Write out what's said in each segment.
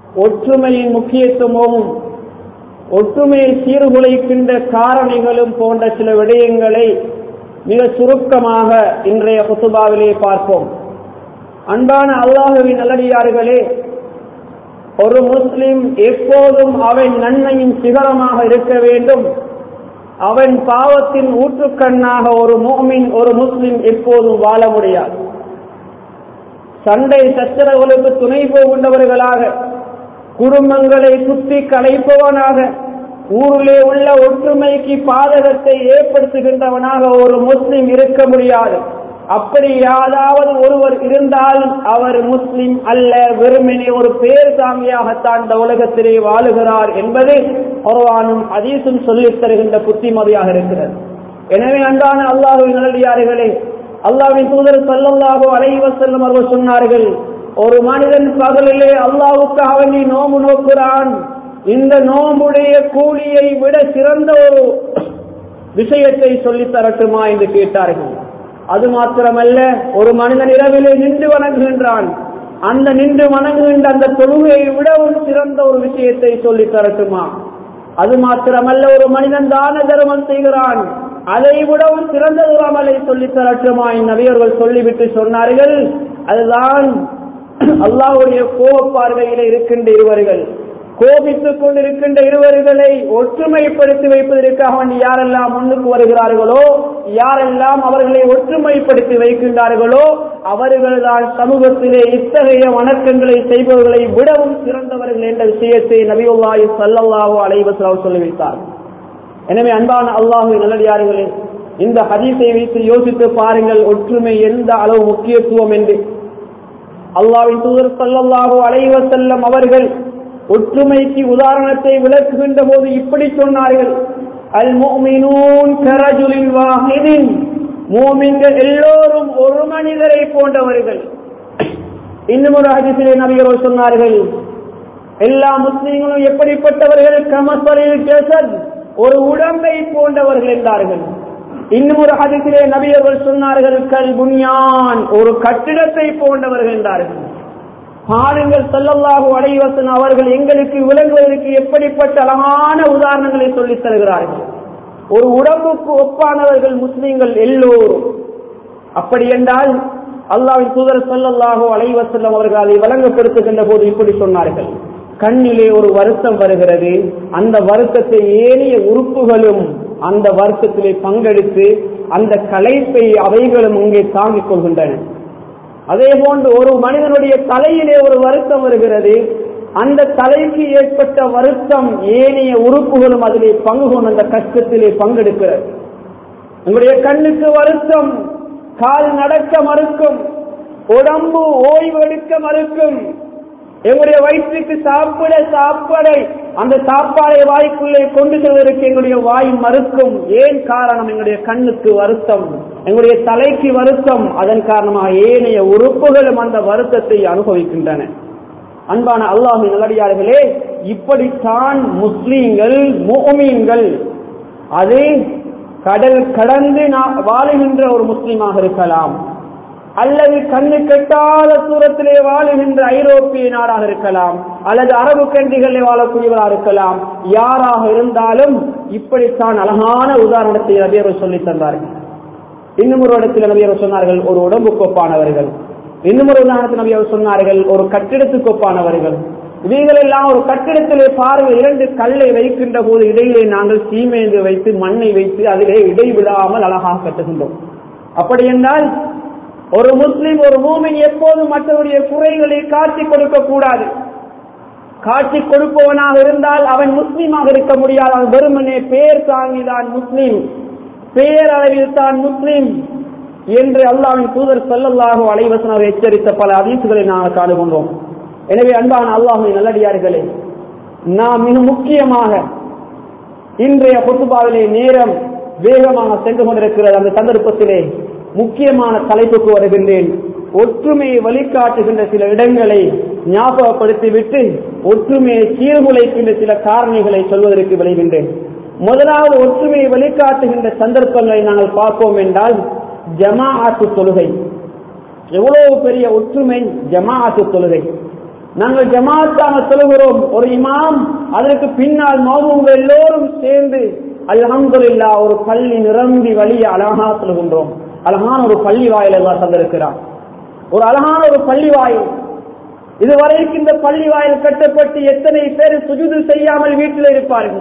ஒற்றுமையின் முக்கியத்துவமும் ஒற்றுமையை சீர்குலைக்கின்ற காரணிகளும் போன்ற சில விடயங்களை மிக சுருக்கமாக இன்றைய குத்துபாவிலே பார்ப்போம் அன்பான அல்லாஹுவின் நல்லடியார்களே ஒரு முஸ்லிம் எப்போதும் அவன் நன்மையின் சிகரமாக இருக்க வேண்டும் அவன் பாவத்தின் ஊற்றுக்கண்ணாக ஒரு மோமின் ஒரு முஸ்லிம் எப்போதும் வாழ முடியாது சண்டை சச்சரவுகளுக்கு துணை போகின்றவர்களாக குடும்பங்களை குத்தி கலைப்பவனாக ஊரிலே உள்ள ஒற்றுமைக்கு பாதகத்தை ஏற்படுத்துகின்றவனாக ஒரு முஸ்லிம் இருக்க முடியாது அப்படி யாராவது ஒருவர் இருந்தால் அவர் முஸ்லிம் அல்ல வெறுமனே ஒரு பேர் சாமியாகத்தான் இந்த உலகத்திலே வாழுகிறார் என்பது குர்ஆனும் ஹதீஸும் சொல்லித் தருகின்ற புத்திமதியாக இருக்கிறது எனவே அன்றான அல்லாஹுவின் நல்லடியார்களே அல்லாஹ்வின் தூதர் ஸல்லல்லாஹு அலைஹி வஸல்லம் அவர்கள் சொன்னார்கள் ஒரு மனிதன் பகலிலே அல்லாஹ்வுக்காக நீ நோம்பு நோக்குறான் இந்த நோம்புடைய கூலியை விட சிறந்த ஒரு விஷயத்தை சொல்லித் தரட்டுமா என்று கேட்டார்கள் அது மாத்திரமல்ல ஒரு மனிதன் இரவிலே நின்று வணங்குகின்றான் அந்த நின்று வணங்குகின்ற அந்த தொழுகையை விடவும் சிறந்த ஒரு விஷயத்தை சொல்லித் தரட்டுமா அது மாத்திரமல்ல ஒரு மனிதன் தான தர்மம் செய்கிறான் அதை விடவும் சிறந்த ஒரு அமலை சொல்லித் தரட்டுமா இந்நபியர்கள் சொல்லிவிட்டு சொன்னார்கள் அதுதான் அல்லாஹ்வுடைய கோப பார்வையில இருக்கின்ற இருவர்கள் கோபித்துக் கொண்டிருக்கின்ற இருவர்களை ஒற்றுமைப்படுத்தி வைப்பதற்காக வேண்டி யாரெல்லாம் முன்னுக்கு வருகிறார்களோ யாரெல்லாம் அவர்களை ஒற்றுமைப்படுத்தி வைக்கின்றார்களோ அவர்கள்தான் சமூகத்திலே இத்தகைய வணக்கங்களை செய்பவர்களை விடவும் சிறந்தவர்கள் என்ற விஷயத்தை நபியுல்லாஹி ஸல்லல்லாஹு அலைஹி வஸல்லம் சொல்லி வைத்தார் எனவே அன்பான அல்லாஹு நல்லடியார்களே இந்த ஹதீஸை வைத்து யோசித்து பாருங்கள் ஒற்றுமை எந்த அளவு முக்கியத்துவம் என்று அல்லாஹ்வின் தூதர் ஸல்லல்லாஹு அலைஹி வஸல்லம் அவர்கள் ஒற்றுமைக்கு உதாரணத்தை விளக்குகின்ற போது இப்படி சொன்னார்கள் அல் முஃமினூன் கரஜுலின் வாஹிதின் மூமின்கள் எல்லோரும் ஒரு மனிதரை போன்றவர்கள் இன்னும் ஒரு ஹதீஸிலே நபிகள் சொன்னார்கள் எல்லா முஸ்லீம்களும் எப்படிப்பட்டவர்கள் கமசரில் ஜசத் ஒரு உடம்பை போன்றவர்கள் என்றார்கள் இன்னும் ஒரு ஹதீஸிலே நபியர்கள் சொன்னார்கள் கல் புன்யான் ஒரு கட்டிடத்தை போன்றவர்கள் என்றார்கள் பாருங்கள் செல்லல்லாஹு அடைவசன் அவர்கள் எங்களுக்கு விளங்குவதற்கு எப்படிப்பட்ட அழகான உதாரணங்களை சொல்லித் தருகிறார்கள் ஒரு உடம்புக்கு ஒப்பானவர்கள் முஸ்லிம்கள் எல்லோரும் அப்படி என்றால் அல்லாவின் தூதர் சொல்லல்லாஹோ அலைவசல்லம் அவர்கள் அதை வழங்கப்படுத்துகின்ற போது இப்படி சொன்னார்கள் கண்ணிலே ஒரு வருத்தம் வருகிறது அந்த வருத்தத்தை ஏனைய உறுப்புகளும் அந்த வருத்தத்திலே பங்கெடுத்து அந்த கலைப்பை அவைகளும் இங்கே தாங்கிக் கொள்கின்றன அதே போன்று ஒரு மனிதனுடைய தலையிலே ஒரு வருத்தம் வருகிறது அந்த தலைக்கு ஏற்பட்ட வருத்தம் ஏனைய உறுப்புகளும் அதிலே பங்கு கொண்டு அந்த கஷ்டத்திலே பங்கெடுக்கிறது உங்களுடைய கண்ணுக்கு வருத்தம் கால் நடக்க மறுக்கும் உடம்பு ஓய்வு எடுக்க மறுக்கும் எங்களுடைய வயிற்றுக்கு சாப்பிட சாப்பாடை அந்த சாப்பாடை வாய்க்குள்ளே கொண்டு செல்வதற்கு எங்களுடைய வாய் மறுக்கும் ஏன் காரணம் எங்களுடைய கண்ணுக்கு வருத்தம் எங்களுடைய தலைக்கு வருத்தம் அதன் காரணமாக ஏனைய உறுப்புகளும் அந்த வருத்தத்தை அனுபவிக்கின்றன அன்பான அல்லாஹின் நல்லடியார்களே இப்படித்தான் முஸ்லீம்கள் முகமீன்கள் அது கடல் கடந்து வாழுகின்ற ஒரு முஸ்லீமாக இருக்கலாம் அல்லது கண்ணு கெட்டாத தூரத்திலே வாழுகின்ற ஐரோப்பிய நாடாக இருக்கலாம் அல்லது அரபு கண்டிகளில் வாழக்கூடியவராக இருக்கலாம் யாராக இருந்தாலும் இப்படித்தான் அழகான உதாரணத்தை நபியர்கள் சொல்லித் தந்தார்கள் இன்னும் ஒரு இடத்தில் நபியர்கள் சொன்னார்கள் ஒரு உடம்புக்கு ஒப்பானவர்கள் இன்னும் ஒரு உதாரணத்தில் நபியர்கள் சொன்னார்கள் ஒரு கட்டிடத்துக்கு ஒப்பானவர்கள் இவைகள் எல்லாம் ஒரு கட்டிடத்திலே பார்வை இரண்டு கல்லை வைக்கின்ற போது இடையிலே நாங்கள் சீமேந்து வைத்து மண்ணை வைத்து அதிலே இடைவிடாமல் அழகாக கட்டுகின்றோம் அப்படி என்றால் ஒரு முஸ்லிம் ஒரு மூமின் எப்போதும் மற்றவருடைய குறைகளை காட்சி கொடுக்க கூடாது காட்சி கொடுப்பவனாக இருந்தால் அவன் முஸ்லீமாக இருக்க முடியாது அவன் வெறுமனே பேர் தாங்கிதான் முஸ்லீம் பேரளவில் தான் முஸ்லீம் என்று அல்லாவின் தூதர் செல்லல்லாக அலைவசனாக எச்சரித்த பல அதிசுகளை நாங்கள் காணுகின்றோம் எனவே அன்பான அல்லாஹின் நல்லடியார்களே நாம் மிக முக்கியமாக இன்றைய பொத்துபாவிலே நேரம் வேகமாக சென்று கொண்டிருக்கிறது அந்த சந்தர்ப்பத்திலே முக்கியமான தலைப்புக்கு வருகின்றேன் ஒற்றுமையை வழிகாட்டுகின்ற சில இடங்களை ஞாபகப்படுத்திவிட்டு ஒற்றுமையை சீர்குலைக்கின்ற சில காரணிகளை சொல்வதற்கு விளைகின்றேன் முதலாவது ஒற்றுமையை வழிகாட்டுகின்ற சந்தர்ப்பங்களை நாங்கள் பார்ப்போம் என்றால் ஜமாஅத்து தொழுகை எவ்வளவு பெரிய ஒற்றுமை ஜமாஅத்து தொழுகை நாங்கள் ஜமாத்தாக சொல்கிறோம் ஒரு இமாம் அதற்கு பின்னால் மௌனங்க எல்லோரும் சேர்ந்து அல்ஹம்துலில்லா ஒரு பள்ளி நிரம்பி வழிய அழகா சொல்கின்றோம் அழகான ஒரு பள்ளி வாயில் எல்லாம் தந்திருக்கிறார் ஒரு அழகான ஒரு பள்ளி வாயில் இதுவரைக்கும் இந்த பள்ளி வாயில் கட்டப்பட்டு எத்தனை பேர் சுஜுது செய்யாமல் வீட்டில் இருப்பார்கள்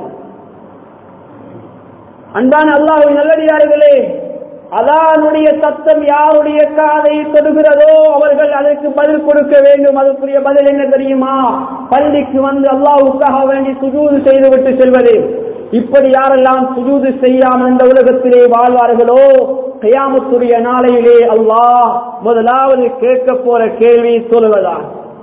அன்பான அல்லாஹ்வின் நல்லடியார்களே அதானுடைய சத்தம் யாருடைய காதை தொடுகிறதோ அவர்கள் அதற்கு பதில் கொடுக்க வேண்டும் அதற்குரிய பதில் என்ன தெரியுமா பள்ளிக்கு வந்து அல்லாஹ்வுக்காக வேண்டி சுஜூது செய்துவிட்டு செல்வது இப்படி யாரெல்லாம் சுஜூது செய்யாமல் இந்த உலகத்திலே வாழ்வார்களோ கயாமத்துடைய நாளையிலே அல்லாஹ் முதலாவது கேட்க போற கேள்வி சொல்லுவதான்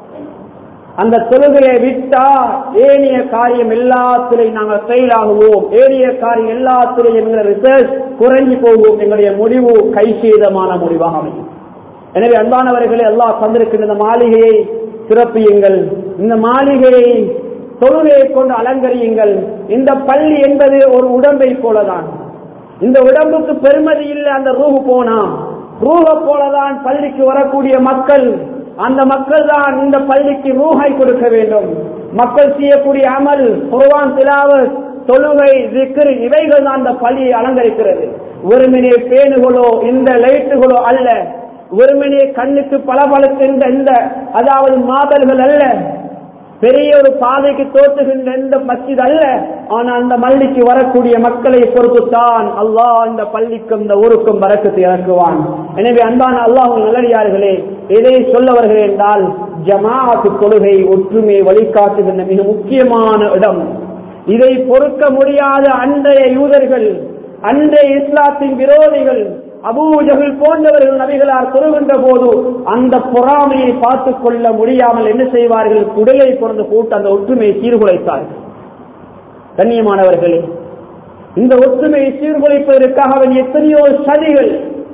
அந்த தொழுகையை விட்டா ஏனைய காரியம் எல்லாத்திலையும் நாங்கள் ஃபெயில் ஆகுவோம் ஏனைய காரியம் எல்லாத்திலையும் எங்களை ரிசர்ச் குறைஞ்சு போகும் எங்களுடைய முடிவு கைசேதமான முடிவாக அமையும் எனவே அன்பானவர்களே எல்லாம் தந்திருக்கின்ற இந்த மாளிகையை சிறப்பியுங்கள் இந்த மாளிகையை தொழுகையை கொண்டு அலங்கரியுங்கள் இந்த பள்ளி என்பது ஒரு உடம்பை போலதான் இந்த உடம்புக்கு பெருமதி இல்லை அந்த ரூஹு போனா ரூஹ போலதான் பள்ளிக்கு வரக்கூடிய மக்கள் அந்த மக்கள் தான் இந்த பள்ளிக்கு ரூஹை கொடுக்க வேண்டும் மக்கள் செய்யக்கூடிய அமல் குர்வான் திலாவத் தொழுகை திக்ர் இவைகள் தான் அந்த பள்ளியை அலங்கரிக்கிறது வெறுமனே பேணுகளோ இந்த லைட்டுகளோ அல்ல வெறுமனே கண்ணுக்கு பளபளக்கின்ற இந்த அதாவது மாதல்கள் அல்ல பெரிய ஒரு பாதைக்கு தோற்றுகின்ற இந்த மஸ்ஜித் அல்ல ஆனா அந்த மல்லிக்கு வரக்கூடிய மக்களை பொறுத்துத்தான் அல்லாஹ் இந்த பள்ளிக்கும் இந்த ஊருக்கும் வரக்கத்தை இறக்குவான் எனவே அன்பான அல்லாஹ் நல்லடியார்களே எதை சொல்ல வருகிறேன் என்றால் ஜமாஅத்து கொள்கை ஒற்றுமை வழிகாட்டுகின்ற மிக முக்கியமான இடம் இதை பொறுக்க முடியாத அன்றைய யூதர்கள் அன்றைய இஸ்லாத்தின் விரோதிகள் அபூஜகள் போன்றவர்கள் நபிகளார் தொழுகின்ற போது அந்த பொறாமையை பார்த்துக் கொள்ள முடியாமல் என்ன செய்வார்கள் குடலை பிறந்து போட்டு அந்த ஒற்றுமையை சீர்குலைத்தார்கள் கண்ணியமானவர்களே இந்த ஒற்றுமையை சீர்குலைப்பதற்காக அவன் எத்தனையோ சதிகள்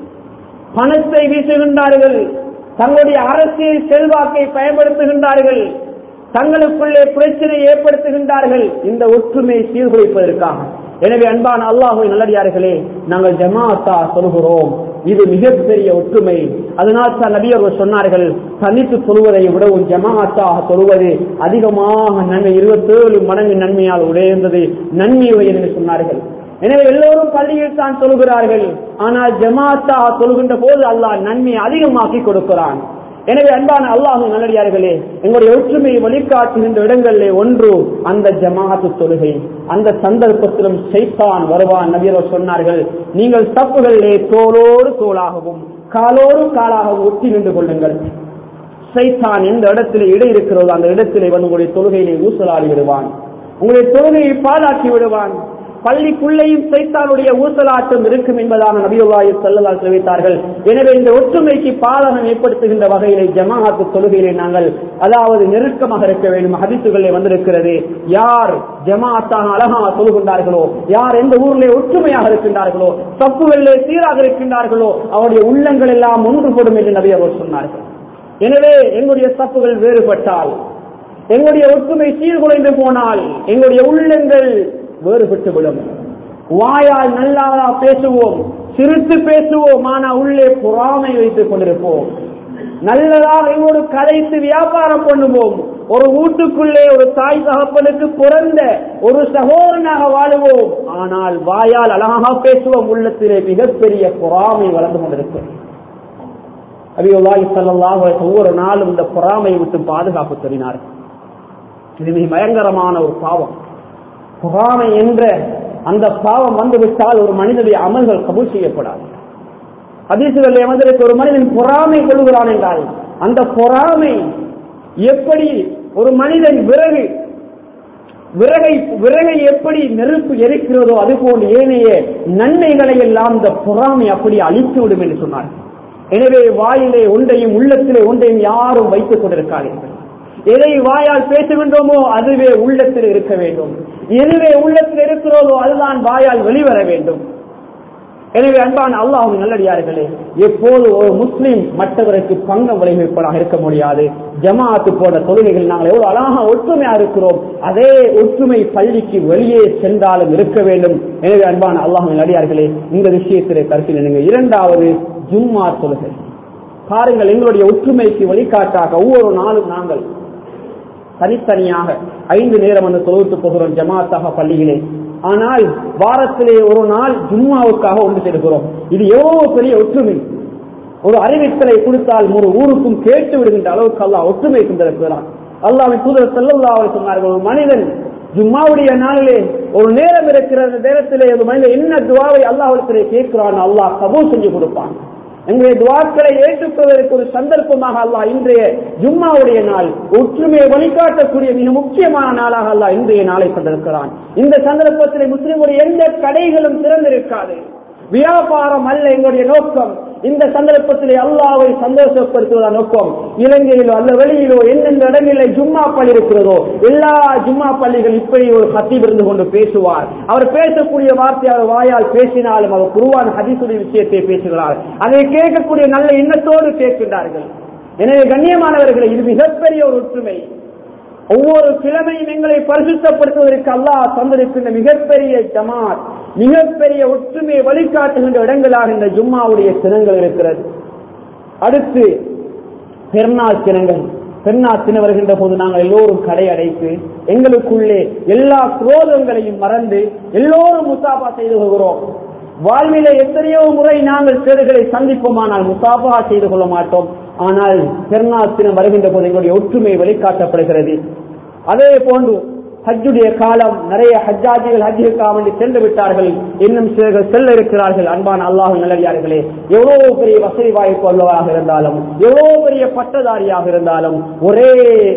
பணத்தை வீசுகின்றார்கள் தங்களுடைய அரசியல் செல்வாக்கை பயன்படுத்துகின்றார்கள் தங்களுக்குள்ளே பிரச்சனை ஏற்படுத்துகின்றார்கள் இந்த ஒற்றுமையை சீர்குலைப்பதற்காக எனவே அன்பான அல்லாஹுவை நல்லடியார்களே நாங்கள் ஜமாத்தா சொல்கிறோம் இது மிகப்பெரிய ஒற்றுமை அதனால் தான் நபி அவர்கள் சொன்னார்கள் தனித்து சொல்வதை விடவும் ஜமாத்தாக சொல்வது அதிகமாக நன்மை இருபத்தேழு மடங்கு நன்மையால் உடைந்தது நன்மை என்று சொன்னார்கள் எனவே எல்லோரும் பள்ளியில் தான் சொல்கிறார்கள் ஆனால் ஜமாத்தா சொல்கின்ற போது அல்லாஹ் நன்மையை அதிகமாக்கி கொடுக்கிறான் எனவே அன்பான அல்லாஹ் நல்லடியார்களே எங்களுடைய ஒற்றுமையை வழிகாட்டுகின்ற இடங்களிலே ஒன்று அந்த ஜமாத்து தொழுகை அந்த சந்தர்ப்பத்திலும் சைத்தான் வருவான் நபியர் சொன்னார்கள் நீங்கள் தப்புகளிலே தோளோடு தோளாகவும் காலோடு காலாகவும் ஒட்டி நின்று கொள்ளுங்கள் சைத்தான் எந்த இடத்திலே இடை இருக்கிறதோ அந்த இடத்திலே வந்து உங்களுடைய தொழுகையிலே ஊசலாடி விடுவான் உங்களுடைய தொழுகையை பாழாக்கி விடுவான் பள்ளிக்குள்ளேயும் சைத்தானுடைய ஊசலாட்டம் இருக்கும் என்பதாக நபியுல்லாஹி ஸல்லல்லாஹு அலைஹி தெரிவித்தார்கள் எனவே இந்த ஒற்றுமைக்கு பாதகம் ஏற்படுத்துகின்ற வகையிலே ஜமாஅத்து தொழுகையிலே நாங்கள் அதாவது நெருக்கமாக இருக்க வேண்டும் ஹதீசுகளிலே வந்திருக்கிறது யார் ஜமாஅத்தாக அழகாக தொழுகின்றார்களோ யார் எந்த ஊரிலே ஒற்றுமையாக இருக்கின்றார்களோ தப்புகளிலே சீராக இருக்கின்றார்களோ அவருடைய உள்ளங்கள் எல்லாம் ஒன்றுபடும் என்று நபி அவர் சொன்னார்கள் எனவே எங்களுடைய தப்புகள் வேறுபட்டால் எங்களுடைய ஒற்றுமை சீர்குலைந்து போனால் எங்களுடைய உள்ளங்கள் வேறுபட்டு விடும் வாயால் நல்லாதா பேசுவோம் சிரித்து பேசுவோம் ஆனா உள்ளே பொறாமை வைத்துக் கொண்டிருப்போம் நல்லதாக எங்களோடு கதைத்து வியாபாரம் பண்ணுவோம் ஒரு வீட்டுக்குள்ளே ஒரு தாய் தகப்பனுக்கு பிறந்த ஒரு சகோதரனாக வாழுவோம் ஆனால் வாயால் அழகாக பேசுவோம் உள்ளத்திலே மிகப்பெரிய பொறாமை வளர்ந்து கொண்டிருக்கும் அபியுல்லாஹி ஸல்லல்லாஹு அலைஹி ஒவ்வொரு நாளும் இந்த பொறாமையை விட்டு பாதுகாப்பு தெரினார்கள் இது மிக பயங்கரமான ஒரு பாவம் பொறாமை என்ற அந்த பாவம் வந்துவிட்டால் ஒரு மனிதனுடைய அமல்கள் கபூல் செய்யப்படாது அதிசுகளில் வந்திருக்க ஒரு மனிதன் பொறாமை கொள்கிறான் என்றால் அந்த பொறாமை எப்படி ஒரு மனிதன் விறகு விறகை விறகை எப்படி நெருப்பு எரிக்கிறதோ அதுபோன்று ஏனைய நன்மைகளை எல்லாம் இந்த பொறாமை அப்படி அழித்து விடும் என்று சொன்னார் எனவே வாயிலே ஒன்றையும் உள்ளத்திலே ஒன்றையும் யாரும் வைத்துக் கொண்டிருக்காதீர்கள் எதை வாயால் பேசுகின்றோமோ அதுவே உள்ளத்தில் இருக்க வேண்டும் எதுவே உள்ளத்தில் இருக்கிறதோ அதுதான் வாயால் வெளிவர வேண்டும் எனவே அன்பான அல்லாஹ் நல்லடியார்களே எப்போது ஒரு முஸ்லீம் மற்றவருக்கு பங்கம் விளைவிப்பதாக இருக்க முடியாது ஜமாத்து போன்ற தொழுகைகள் நாங்கள் எவ்வளவு அழகாக ஒற்றுமையா இருக்கிறோம் அதே ஒற்றுமை பள்ளிக்கு வெளியே சென்றாலும் இருக்க வேண்டும் எனவே அன்பான அல்லாஹ் நல்லடியார்களே இந்த விஷயத்திலே கருத்தில் நீங்க இரண்டாவது ஜும்மா தொழுகை பாருங்கள் எங்களுடைய ஒற்றுமைக்கு வழிகாட்டாக ஒவ்வொரு நாளும் நாங்கள் தனித்தனியாக ஐந்து நேரம் வந்து தொழுவிட்டு போகிறோம் ஜமாத்தாக பள்ளியிலே ஆனால் வாரத்திலே ஒரு நாள் ஜும்மாவுக்காக ஒன்று சேர்க்கிறோம் இது எவ்வளவு பெரிய ஒற்றுமை ஒரு அறிவித்தலை கொடுத்தால் ஒரு ஊருக்கும் கேட்டு விடுகின்ற அளவுக்கு அல்லாஹ் ஒற்றுமை கொண்டிருக்கிறான் அல்லாவின் தூதர் செல்லல்லா அவர் சொன்னார்கள் ஒரு மனிதன் ஜும்மாவுடைய நாளிலே ஒரு நேரம் இருக்கிற அந்த நேரத்திலே ஒரு மனிதன் என்ன துவாவை அல்லாஹிடத்திலே கேட்கிறான் அல்லாஹ் கபூல் செஞ்சு கொடுப்பான் எங்களுடைய துவாக்களை ஏற்றுக்கொள்வதற்கு ஒரு சந்தர்ப்பமாக அல்லாஹ் இன்றைய ஜும்மாவுடைய நாள் ஒற்றுமையை வழிகாட்டக்கூடிய மிக முக்கியமான நாளாக அல்லாஹ் இன்றைய நாளை கொண்டிருக்கிறான் இந்த சந்தர்ப்பத்திலே முஸ்லிமுடைய எந்த கடைகளும் திறந்திருக்காது வியாபாரம் அல்ல எங்களுடைய நோக்கம் இந்த சந்தர்ப்பத்திலே அல்லாவை சந்தோஷப்படுத்துவதா நோக்கம் இலங்கையிலோ அல்ல வெளியிலோ எந்தெந்த இடங்களில் ஜும்மா பள்ளி இருக்கிறதோ எல்லா ஜும்மா பள்ளிகள் இப்படி ஒரு ஹத்தீப் இருந்து கொண்டு பேசுவார் அவர் பேசக்கூடிய வார்த்தை அவர் வாயால் பேசினாலும் அவர் குருவான ஹதீசுடைய விஷயத்தை பேசுகிறார் அதை கேட்கக்கூடிய நல்ல எண்ணத்தோடு கேட்கின்றார்கள் எனவே கண்ணியமானவர்களை இது மிகப்பெரிய ஒரு ஒற்றுமை ஒவ்வொரு கிழமையும் எங்களை பரிசுத்தப்படுத்துவதற்கு அல்லாஹ் தந்திருக்கின்ற மிகப்பெரிய ஜமாத் மிகப்பெரிய ஒற்றுமையை வழிகாட்டுகின்ற இடங்களாக இந்த ஜும்மாவுடைய தினங்கள் இருக்கிறது அடுத்து பெருநாள் தினங்கள் பெருநாள் தினம் வருகின்ற போது நாங்கள் எல்லோரும் கடை அடைத்து எங்களுக்குள்ளே எல்லா குரோதங்களையும் மறந்து எல்லோரும் முசாபா செய்து கொள்கிறோம் வாழ்விலே எத்தனையோ முறை நாங்கள் சிலர்களை சந்திப்போமானால் முசாபா செய்து கொள்ள மாட்டோம் ஆனால் பெருநாள் தினம் வருகின்ற போது எங்களுடைய ஒற்றுமை வெளிக்காட்டப்படுகிறது அதே போன்று ஹஜ்ஜுடைய காலம் நிறைய ஹஜ்ஜாஜிகள் ஹஜ்ஜுக்காக வேண்டி சென்று விட்டார்கள் இன்னும் சிலர்கள் செல்ல இருக்கிறார்கள் அன்பான அல்லாஹ் நல்லடியார்களே எவ்வளவு பெரிய வசதி வாய்ப்பு உள்ளவராக இருந்தாலும் எவ்வளவு பெரிய பட்டதாரியாக இருந்தாலும் ஒரே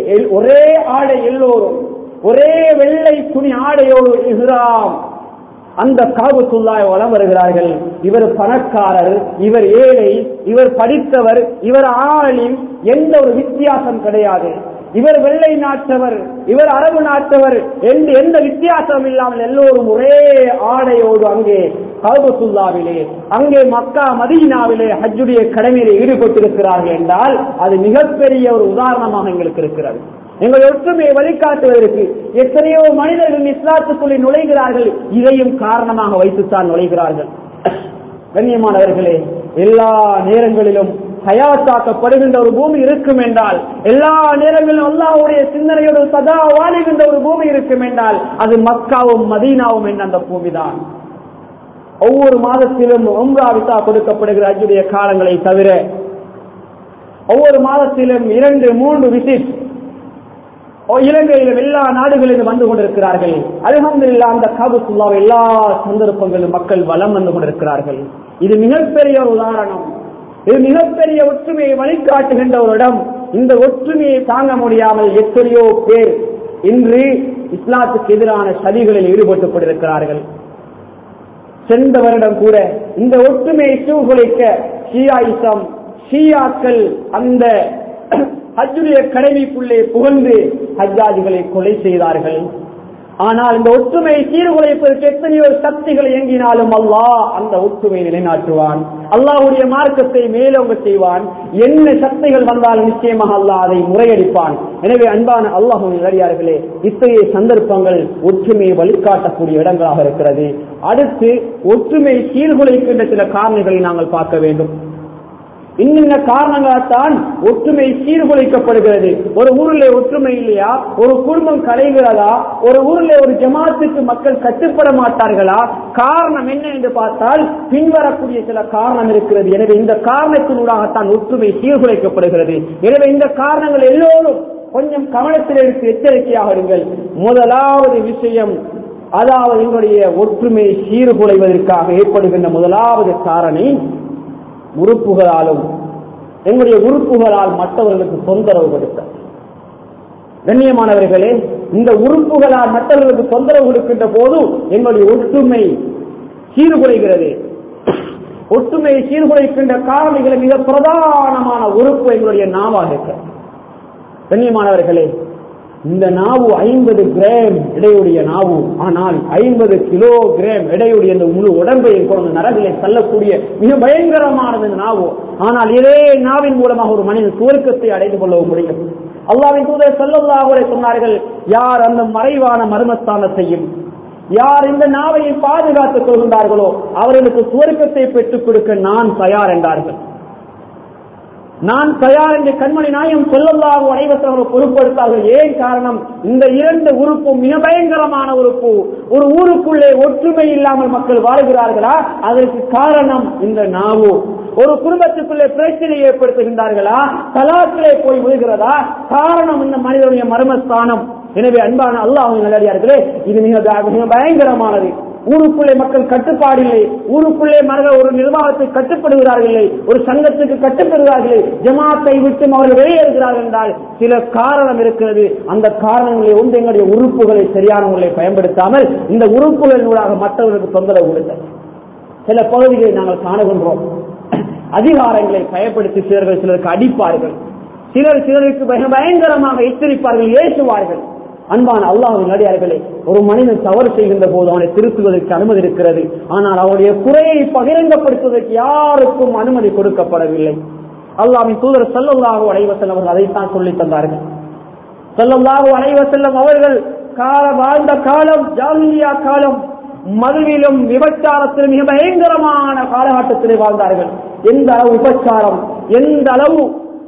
ஒரே ஆடை எல்லோரும் ஒரே வெள்ளை துணி ஆடையோடு இஹ்ராம் அந்த காபத்துள்ளாய் வளம் வருகிறார்கள் இவர் பணக்காரர் இவர் ஏழை இவர் படித்தவர் இவர் ஆளின் எந்த ஒரு வித்தியாசம் கிடையாது இவர் வெள்ளை நாட்டவர் இவர் அரபு நாட்டவர் என்று எந்த வித்தியாசம் இல்லாமல் எல்லோரும் ஒரே ஆடையோடு அங்கே காபத்துல்லாவிலே அங்கே மக்கா மதீனாவிலே ஹஜ்ஜுடைய கடமையிலே ஈடுபட்டிருக்கிறார்கள் என்றால் அது மிகப்பெரிய ஒரு உதாரணமாக எங்களுக்கு இருக்கிறது எங்கள் ஒற்றுமையை வழிகாட்டுவதற்கு எத்தனையோ மனிதர்கள் இஸ்லாத்துக்குள்ளே நுழைகிறார்கள் இதையும் காரணமாக வைத்துத்தான் நுழைகிறார்கள் கண்ணியமானவர்களே எல்லா நேரங்களிலும் ஹயாத்தாக்கப்படுகின்ற ஒரு பூமி இருக்கும் என்றால் எல்லா நேரங்களிலும் அல்லாவுடைய சிந்தனையோடு சதா வாழுகின்ற ஒரு பூமி இருக்கும் என்றால் அது மக்காவும் மதீனாவும் என்ற அந்த பூமிதான் ஒவ்வொரு மாதத்திலும் உம்ரா விசா கொடுக்கப்படுகிற அஜுடைய காலங்களை தவிர ஒவ்வொரு மாதத்திலும் இரண்டு மூன்று விசிட் இலங்கையிலும் எல்லா நாடுகளிலும் வந்து கொண்டிருக்கிறார்கள் அலமதுல்லா அந்த காபத்துல்லாவை எல்லா சந்தர்ப்பங்களிலும் மக்கள் வலம் வந்து கொண்டிருக்கிறார்கள் இது மிகப்பெரிய ஒரு உதாரணம் இது மிகப்பெரிய ஒற்றுமையை வழிகாட்டுகின்ற ஒரு இடம் இந்த ஒற்றுமையை தாங்க முடியாமல் எத்தனையோ பேர் இன்று இஸ்லாத்துக்கு எதிரான சதிகளில் ஈடுபட்டுக் கொண்டிருக்கிறார்கள் சென்ற வருடம் கூட இந்த ஒற்றுமையை சூகுலைக்க ஷியாயிசம் ஷியாக்கள் அந்த ஹஜ்ஜுடைய கடமைக்குள்ளே புகழ்ந்து ஹஜ்ஜாஜிகளை கொலை செய்தார்கள் ஆனால் இந்த ஒற்றுமையை சீர்குலைப்பதற்கு எத்தனையோ சக்திகள் இயங்கினாலும் அல்லாஹ் அந்த ஒற்றுமையை நிலைநாட்டுவான் அல்லாஹ்வுடைய மார்க்கத்தை மேலோங்க செய்வான் என்ன சக்திகள் வந்தாலும் நிச்சயமாக அல்லாஹ் அதை முறையடிப்பான் எனவே அன்பான அல்லாஹ் நிலையார்களே இத்தகைய சந்தர்ப்பங்கள் ஒற்றுமையை வழிகாட்டக்கூடிய இடங்களாக இருக்கிறது அடுத்து ஒற்றுமை சீர்குலைக்கின்ற சில காரணங்களை நாங்கள் பார்க்க வேண்டும் இன்னின்ன காரணங்களால்தான் ஒற்றுமை சீர்குலைக்கப்படுகிறது ஒரு ஊரில் ஒற்றுமை இல்லையா ஒரு குடும்பம் கலைகிறதா ஒரு ஊரில் ஒரு ஜமாத்துக்கு மக்கள் கட்டுப்பட மாட்டார்களா காரணம் என்ன என்று பார்த்தால் பின்வரக்கூடிய சில காரணம் இருக்கிறது எனவே இந்த காரணத்தினூடாகத்தான் ஒற்றுமை சீர்குலைக்கப்படுகிறது எனவே இந்த காரணங்கள் எல்லோரும் கொஞ்சம் கவனத்தில் எடுத்து எச்சரிக்கையாக இருங்கள் முதலாவது விஷயம் அதாவது எங்களுடைய ஒற்றுமை சீர்குலைவதற்காக ஏற்படுகின்ற முதலாவது காரணி உறுப்புகளாலும் எங்களுடைய உறுப்புகளால் மற்றவர்களுக்கு தொந்தரவு கொடுத்த கண்ணியமானவர்களே இந்த உறுப்புகளால் மற்றவர்களுக்கு தொந்தரவு கொடுக்கின்ற போது எங்களுடைய ஒற்றுமை சீர்குலைகிறது ஒற்றுமையை சீர்குலைக்கின்ற காரணிகளை மிக பிரதானமான உறுப்பு எங்களுடைய நாவாக இருக்க கண்ணியமானவர்களே இந்த நாவு ஐம்பது கிராம் எடையுடைய நாவு ஆனால் ஐம்பது கிலோ கிராம் எடையுடைய இந்த முழு உடம்பை கொண்டு நரகளை தள்ளக்கூடிய மிக பயங்கரமானது இந்த நாவு ஆனால் இதே நாவின் மூலமாக ஒரு மனிதன் சுவர்க்கத்தை அடைந்து கொள்ள முடியும் அல்லாவின் தூதர் செல்லல்லாஹுரை சொன்னார்கள் யார் அந்த மறைவான மர்மஸ்தானத்தையும் யார் இந்த நாவையை பாதுகாத்துக் கொள்கின்றார்களோ அவர்களுக்கு சுவர்க்கத்தை பெற்றுக் கொடுக்க நான் தயார் என்றார்கள் நான் தயார் என்று கண்மணி நாயம் சொல்லல்லாக அனைவரும் பொருட்படுத்தார்கள் ஏன் காரணம் இந்த இரண்டு உறுப்பும் மிக பயங்கரமான உறுப்பு ஒரு ஊருக்குள்ளே ஒற்றுமை இல்லாமல் மக்கள் வாழ்கிறார்களா அதற்கு காரணம் இந்த நாவு ஒரு குடும்பத்துக்குள்ளே பிரச்சனை ஏற்படுத்துகின்றார்களா தலாக்கிலே போய் விழுகிறதா காரணம் இந்த மனிதனுடைய மர்மஸ்தானம் எனவே அன்பான அல்லாஹ் நல்லடியார்களே இது மிக மிக பயங்கரமானது ஊருக்குள்ளே மக்கள் கட்டுப்பாடில்லை ஊருக்குள்ளே மனிதர் ஒரு நிர்வாகத்தை கட்டுப்படுகிறார்கள் ஒரு சங்கத்துக்கு கட்டுப்படுகிறார்கள் ஜமாத்தை விட்டு அவர்கள் வெளியேறுகிறார்கள் என்றால் சில காரணம் இருக்கிறது அந்த காரணங்களை ஒன்று எங்களுடைய உறுப்புகளை சரியான முறையில் பயன்படுத்தாமல் இந்த உறுப்புகளினூடாக மற்றவர்களுக்கு தொந்தரவு கொடுத்தது சில பகுதிகளை நாங்கள் காணுகின்றோம் அதிகாரங்களை பயன்படுத்தி சிலர்கள் சிலருக்கு அடிப்பார்கள் சிலர் சிலருக்கு பய- பயங்கரமாக எச்சரிப்பார்கள் ஏசுவார்கள் அன்பான அல்லாஹின் நடிகார்களே ஒரு மனிதன் தவறு செய்கின்ற போது அவனை திருத்துவதற்கு அனுமதி இருக்கிறது ஆனால் அவருடைய குறையை பகிரங்கப்படுத்துவதற்கு யாருக்கும் அனுமதி கொடுக்கப்படவில்லை அல்லாஹ்வின் தூதர் சல்லல்லாஹு அலைஹி வஸல்லம் அவர்கள் அதைத்தான் சொல்லித் தந்தார்கள் சல்லல்லாஹு அலைஹி வஸல்லம் அவர்கள் கால வாழ்ந்த காலம் ஜாலியா காலம் மதுவிலும் விபச்சாரத்திலும் மிக பயங்கரமான காலகட்டத்திலே வாழ்ந்தார்கள் எந்த அளவு விபச்சாரம் எந்த அளவு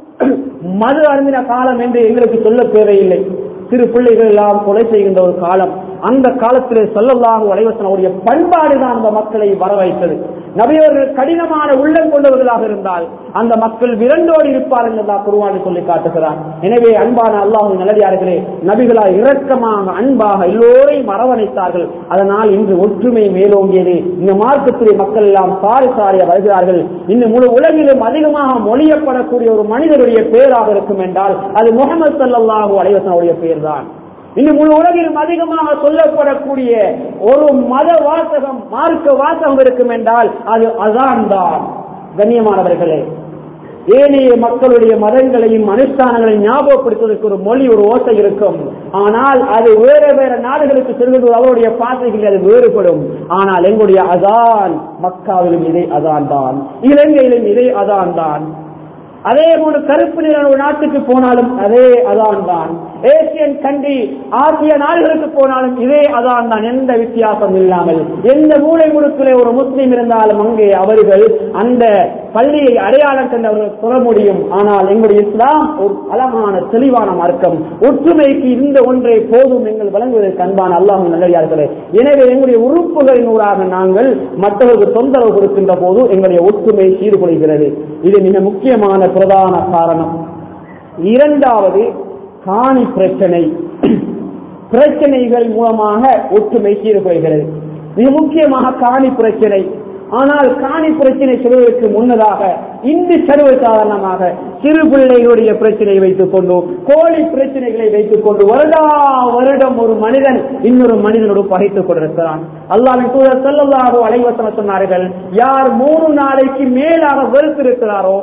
மது அருந்தின காலம் என்று எங்களுக்கு சொல்ல தேவையில்லை சிறு பிள்ளைகள் எல்லாம் கொலை செய்கின்ற ஒரு காலம் அந்த காலத்திலே சொல்லல்லாக வலைவசன் அவருடைய பண்பாடு தான் அந்த மக்களை வரவைத்தது நபியவர்கள் கடினமான உள்ளம் கொண்டவர்களாக இருந்தால் அந்த மக்கள் விரண்டோடு இருப்பார்கள் என்று குருவானி சொல்லி காட்டுகிறார் எனவே அன்பான அல்லாஹ் நல்லடியார்களே நபிகளால் இரக்கமாக அன்பாக எல்லோரையும் அரவணைத்தார்கள் அதனால் இன்று ஒற்றுமை மேலோங்கியது இந்த மார்க்கத்திலே மக்கள் எல்லாம் சாரி சாரிய வருகிறார்கள் இன்னும் முழு உலகிலும் அதிகமாக மொழியப்படக்கூடிய ஒரு மனிதருடைய பெயராக இருக்கும் என்றால் அது முகமது சல்லாஹூ அலைவசனுடைய பெயர்தான் இன்னும் முழு உலகிலும் அதிகமாக சொல்லப்படக்கூடிய ஒரு மத வாசகம் மார்க்க வாசகம் இருக்கும் என்றால் அது அதான் தான் கண்ணியமானவர்களே ஏனைய மக்களுடைய மதங்களையும் அனுஷ்டானங்களையும் ஞாபகப்படுத்துவதற்கு ஒரு மொழி ஒரு ஓசை இருக்கும் ஆனால் அது வேறு வேறு நாடுகளுக்கு செல்வது அவருடைய பாசைகளில் அது வேறுபடும் ஆனால் எங்களுடைய அதான் மக்காவிலும் இதே அதான் தான் இலங்கையிலும் இதே அதான் தான் அதே போன்று கருப்பு நிற ஒரு நாட்டுக்கு போனாலும் அதே அதான் தான் ஏசியன் கண்ட்ரி ஆசிய நாடுகளுக்கு போனாலும் இதே அதான் தான் எந்த வித்தியாசம் இல்லாமல் எந்த மூளை முடுக்கிலே ஒரு முஸ்லீம் இருந்தாலும் அங்கே அவர்கள் அந்த பள்ளியை அடையாளம் கண்டவர்கள் சொல்ல முடியும் ஆனால் எங்களுடைய இஸ்லாம் ஒரு அழகான தெளிவான மார்க்கம் ஒற்றுமைக்கு இந்த ஒன்றை போதும் எங்கள் வழங்குவதற்கு அன்பான அல்லாஹ் நல்லடியார்களே எனவே எங்களுடைய உறுப்புகளின் ஊடாக நாங்கள் மற்றவர்களுக்கு தொந்தரவு கொடுக்கின்ற போது எங்களுடைய ஒற்றுமை சீர்குலைகிறது இது மிக முக்கியமான பிரதான காரணம் இரண்டாவது காணி பிரச்சனை பிரச்சனைகள் மூலமாக ஒற்றுமை சீர்குலைகிறது மிக முக்கியமாக காணி பிரச்சனை ஆனால் காணி பிரச்சனை சொல்வதற்கு முன்னதாக இன்று சர்வசாதாரணமாக சிறு பிள்ளைகளுடைய பிரச்சனையை வைத்துக் கொண்டு கோழி பிரச்சனைகளை வைத்துக் கொண்டு வருடா வருடம் ஒரு மனிதன் இன்னொரு மனிதனோடு பகைத்துக் கொண்டிருக்கிறான் அல்லாவின் தூதர் செல்லல்லாரோ அலைவசன சொன்னார்கள் யார் மூணு நாளைக்கு மேலாக வெறுத்திருக்கிறாரோ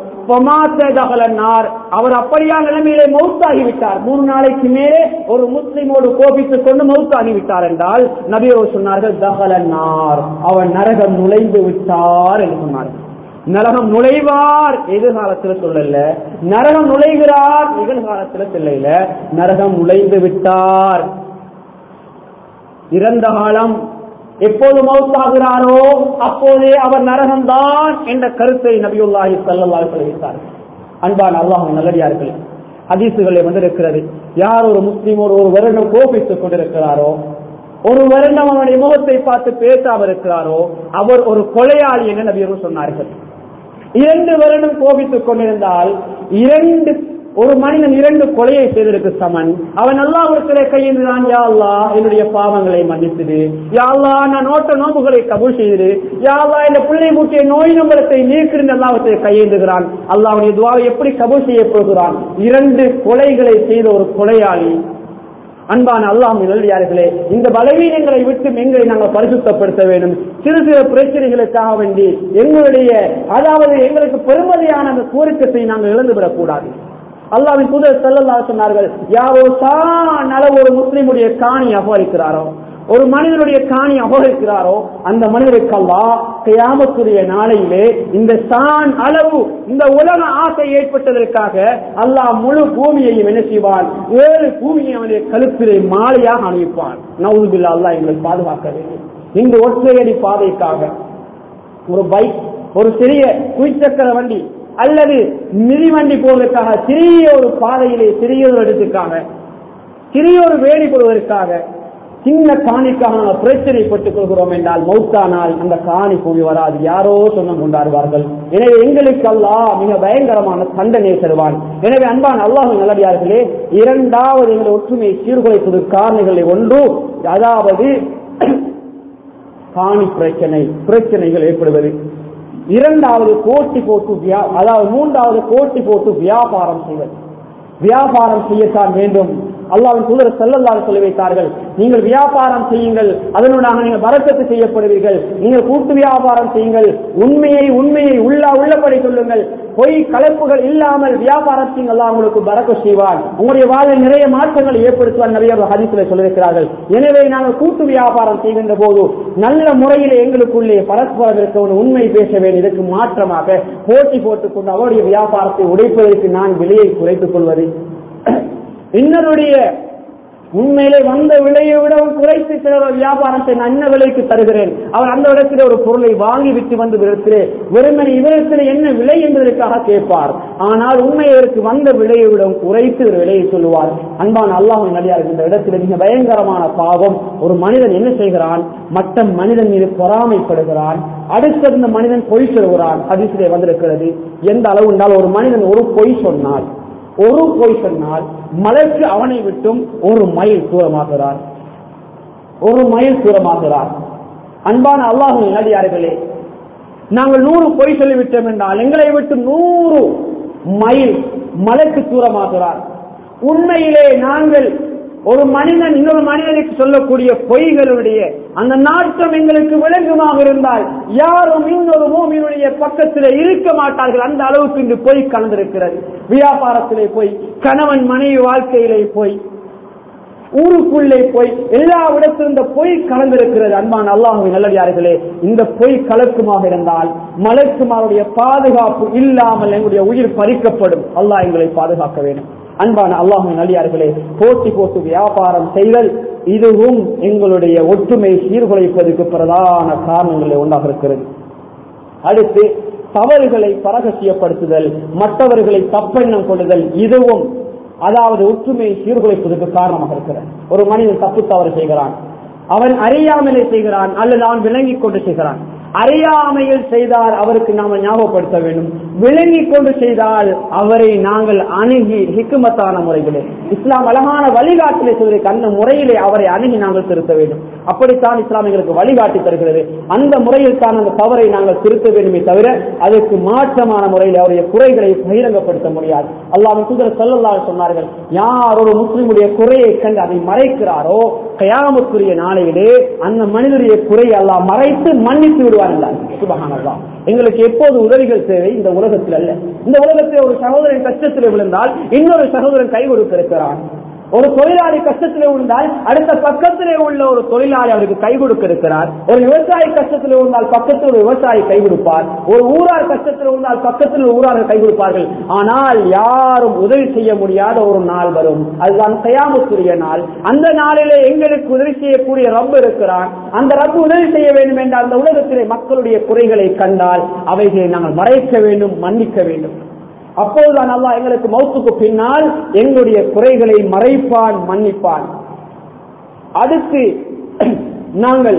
நார் அவர் அப்படியா நிலைமையிலே மௌத்தாகி விட்டார் மூணு நாளைக்கு மேலே ஒரு முஸ்லிமோடு கோபித்துக் கொண்டு மௌத்தாகி விட்டார் என்றால் நபியரோ சொன்னார்கள் தகலன்னார் அவன் நரகம் நுழைந்து விட்டார் என்று சொன்னார்கள் நரகம் நுழைவார் எதிர்காலத்தில் சொல்லல நரகம் நுழைகிறார் நிகழ்காலத்தில் சொல்லல நரகம் நுழைந்து விட்டார் இறந்த காலம் எப்போது மௌத்தாகிறாரோ அப்போதே அவர் நரகம்தான் என்ற கருத்தை நபியுல்லாஹி சல்லல்லாஹு சொல்லியிருந்தார் அன்பான அல்லாஹ் நல்லடியார்கள் ஹதீசுகளை வந்திருக்கிறது யார் ஒரு முஸ்லீமோடு ஒரு வருடம் கோபித்துக் கொண்டிருக்கிறாரோ ஒரு வருடம் அவனுடைய முகத்தை பார்த்து பேசாமல் இருக்கிறாரோ அவர் ஒரு கொலையாளி என்று நபியர்கள் சொன்னார்கள் இரண்டு வருடம் கோபித்துக் கொண்டிருந்தால் இரண்டு ஒரு மனிதன் இரண்டு கொலையை செய்ததற்கு சமன் அவன் நல்லா ஒரு சிலை கையெழுந்தான் யா அல்லா என்னுடைய பாவங்களை மன்னித்தது யா அல்லா நான் நோட்ட நோம்புகளை கபூல் செய்தது யா அல்லா இந்த பிள்ளை மூட்டிய நோய் நம்பரத்தை நீக்கிருந்த அல்லாவற்றை கையேந்துகிறான் அல்லாவுடைய துவாவை எப்படி கபூல் செய்ய போகிறான் இரண்டு கொலைகளை செய்த ஒரு கொலையாளி அன்பான அல்லாஹ் நல்லியார்களே இந்த பலவீனங்களை விட்டு எங்களை நாங்கள் பரிசுத்தப்படுத்த வேண்டும் சிறு சிறு பிரச்சனைகளுக்காக வேண்டி எங்களுடைய அதாவது எங்களுக்கு பெருமதியான அந்த கோரிக்கத்தை நாங்கள் இழந்துவிடக் கூடாது அல்லாவின் தூதர் செல்லல்லா சொன்னார்கள் யாரோ சான் அளவு ஒரு முஸ்லிமுடைய காணி அபகரிக்கிறாரோ ஒரு மனிதனுடைய காணி அபகரிக்கிறாரோ அந்த மனிதருக்கு அல்லா கியாமத்துடைய நாளையிலே இந்த சான் அளவு இந்த உலக ஆசை ஏற்பட்டதற்காக அல்லாஹ் முழு பூமியையும் என்ன செய்வான் ஏழு பூமியை அவனுடைய கழுத்திலே மாலையாக அணிவிப்பான் நவுதுபில்லா அல்லாஹ் எங்களை பாதுகாக்க வேண்டும் இந்த ஒற்றையடி பாதைக்காக ஒரு பைக் ஒரு சிறிய குயிச்சக்கர வண்டி அல்லது மிதிவண்டி போவதற்காக சிறிய ஒரு பாதையிலே சிறிய ஒரு இடத்துக்காக சிறிய ஒரு வேடி போடுவதற்காக சின்ன காணிக்காக நாங்கள் பிரச்சனைப்பட்டுக் கொள்கிறோம் என்றால் மௌத்தானால் அந்த காணி கூலி வராது யாரோ சொன்னம் கொண்டாடுவார்கள் எனவே எங்களுக்கு அல்லாஹ் மிக பயங்கரமான தண்டனை தருவான் எனவே அன்பான் அல்லாஹ் நல்லடியார்களே இரண்டாவது எங்கள் ஒற்றுமையை சீர்குலைப்பது காரணிகளை ஒன்று அதாவது காணி பிரச்சனை பிரச்சனைகள் ஏற்படுவது இரண்டாவது போட்டி போட்டு வியா- அதாவது மூன்றாவது போட்டி போட்டு வியாபாரம் செய்வது வியாபாரம் செய்யத்தான் வேண்டும் அல்லாவின் தூதர் செல்லல்லாறு சொல்லி வைத்தார்கள் நீங்கள் வியாபாரம் செய்யுங்கள் அதனூடாக நீங்கள் வரக்கத்து செய்யப்படுவீர்கள் நீங்கள் கூட்டு வியாபாரம் செய்யுங்கள் உண்மையை உண்மையை உள்ள உள்ளபடி சொல்லுங்கள் பொய் கலப்புகள் இல்லாமல் வியாபாரம் செய்யுங்கள் அல்லாஹ் உங்களுக்கு பறக்க செய்வான் உங்களுடைய வாழ்வில் நிறைய மாற்றங்களை ஏற்படுத்துவார் நிறைய ஹதீசிலே சொல்லியிருக்கிறார்கள் எனவே நாங்கள் கூட்டு வியாபாரம் செய்கின்ற போது நல்ல முறையில் எங்களுக்குள்ளே பரஸ்பரம் இருக்க உண்மை பேச வேண்டும் இதற்கு மாற்றமாக போட்டி போட்டுக்கொண்டு அவருடைய வியாபாரத்தை உடைப்பதற்கு நான் விலையை குறைத்துக் கொள்வது இன்னருடைய உண்மையிலே வந்த விலையை விடவும் குறைத்து சில வியாபாரத்தை நான் என்ன விலைக்கு தருகிறேன் அவர் அந்த இடத்திலே ஒரு பொருளை வாங்கி விட்டு வந்து விடத்திலே வெறுமனை இவரத்தில் என்ன விலை என்பதற்காக கேட்பார் ஆனால் உண்மையருக்கு வந்த விலையை விடவும் குறைத்து ஒரு விலையை சொல்லுவார் அன்பான அல்லாஹ் நடிகார் இந்த இடத்தில் மிக பயங்கரமான பாவம் ஒரு மனிதன் என்ன செய்கிறான் மற்ற மனிதன் மீது பொறாமைப்படுகிறான் அடுத்தது இந்த மனிதன் பொய் சொல்கிறான் ஹதீஸிலே வந்திருக்கிறது எந்த அளவு என்றால் ஒரு மனிதன் ஒரு பொய் சொன்னால் ஒரு பொய் சொன்னால் மலைக்கு அவனை விட்டும் ஒரு மைல் தூரமாகிறார் ஒரு மைல் தூரமாகிறார் அன்பான அல்லாஹ் நடிகார்களே நாங்கள் நூறு பொய் சொல்லிவிட்டோம் என்றால் எங்களை விட்டு நூறு மைல் மலைக்கு தூரமாகிறார் உண்மையிலே நாங்கள் ஒரு மனிதன் இன்னொரு மனிதனுக்கு சொல்லக்கூடிய பொய்களுடைய அந்த நாட்டம் எங்களுக்கு விளங்குமாக இருந்தால் யாரும் இன்னொரு மூமியினுடைய பக்கத்தில் இருக்க மாட்டார்கள் அந்த அளவுக்கு இன்று பொய் கலந்திருக்கிறது வியாபாரத்திலே போய் கணவன் மனைவி வாழ்க்கையிலே போய் ஊருக்குள்ளே போய் எல்லா இடத்திலும் இந்த பொய் கலந்திருக்கிறது அன்பான் அல்லாஹுவின் நல்லடியார்களே இந்த பொய் கலக்குமாக இருந்தால் மலக்குமாருடைய பாதுகாப்பு இல்லாமல் எங்களுடைய உயிர் பறிக்கப்படும் அல்லாஹ் எங்களை பாதுகாக்க வேண்டும் அன்பான அல்லாஹுவின் நல்லியார்களே போட்டி போட்டு வியாபாரம் செய்தல் இதுவும் எங்களுடைய ஒற்றுமை சீர்குலைப்பதற்கு பிரதான காரணங்களில் ஒன்றாக இருக்கிறது அடுத்து தவறுகளை பரகசியப்படுத்துதல் மற்றவர்களை தப்பெண்ணம் கொள்ளுதல் இதுவும் அதாவது ஒற்றுமையை சீர்குலைப்பதற்கு காரணமாக இருக்கிறது ஒரு மனிதன் தப்பு தவறு செய்கிறான் அவன் அறியாமலே செய்கிறான் அல்லது அவன் விளங்கிக் கொண்டு செய்கிறான் அறியாமையில் செய்தால் அவருக்கு நாம ஞாபகப்படுத்த வேண்டும் விளங்கிக் கொண்டு செய்தால் அவரை நாங்கள் அணுகி ஹிக்குமத்தான முறைகளே இஸ்லாம் அழகான வழிகாட்டிலே சொல்வதற்கு அந்த முறையிலே அவரை அணுகி நாங்கள் திருத்த வேண்டும் அப்படித்தான் இஸ்லாம் எங்களுக்கு வழிகாட்டி தருகிறது அந்த முறையில் தான் அந்த தவறை நாங்கள் திருத்த வேண்டுமே தவிர அதற்கு மாற்றமான முறையில் அவருடைய குறைகளை பகிரங்கப்படுத்த முடியாது அல்லாஹ் தூதர் சொல்லலாம் சொன்னார்கள் யார் ஒரு முஸ்லிமுடைய குறையை கண்டு அதை மறைக்கிறாரோ கயாமத்துரிய நாளையிலே அந்த மனிதனுடைய குறையை அல்லாஹ் மறைத்து மன்னித்து விடுவார் சுபகானல்லா எங்களுக்கு எப்போது உதவிகள் தேவை இந்த உலகத்தில் அல்ல இந்த உலகத்தில் ஒரு சகோதரன் கஷ்டத்தில் விழுந்தால் இன்னொரு சகோதரன் கை கொடுக்க இருக்கிறான் ஒரு தொழிலாளி கஷ்டத்தில் விழுந்தால் அடுத்த பக்கத்திலே உள்ள ஒரு தொழிலாளி அவருக்கு கை கொடுக்க இருக்கிறார் ஒரு விவசாயி கஷ்டத்தில் விழுந்தால் பக்கத்தில் ஒரு விவசாயி கை கொடுப்பார் ஒரு ஊரார் கஷ்டத்தில் விழுந்தால் பக்கத்தில் ஒரு ஊரார்கள் கை கொடுப்பார்கள் ஆனால் யாரும் உதவி செய்ய முடியாத ஒரு நாள் வரும் அதுதான் கயாமத்துரிய நாள் அந்த நாளிலே எங்களுக்கு உதவி செய்யக்கூடிய ரப்பு இருக்கிறான் அந்த ரப்பு உதவி செய்ய வேண்டும் என்றால் அந்த உலகத்திலே மக்களுடைய குறைகளை கண்டால் அவைகளை நாங்கள் மறைக்க வேண்டும் மன்னிக்க வேண்டும் அப்போதுதான் அல்லாஹ் எங்களுக்கு மௌத்துக்கு பின்னால் எங்களுடைய குறைகளை மறைப்பான் மன்னிப்பான் அடுத்து நாங்கள்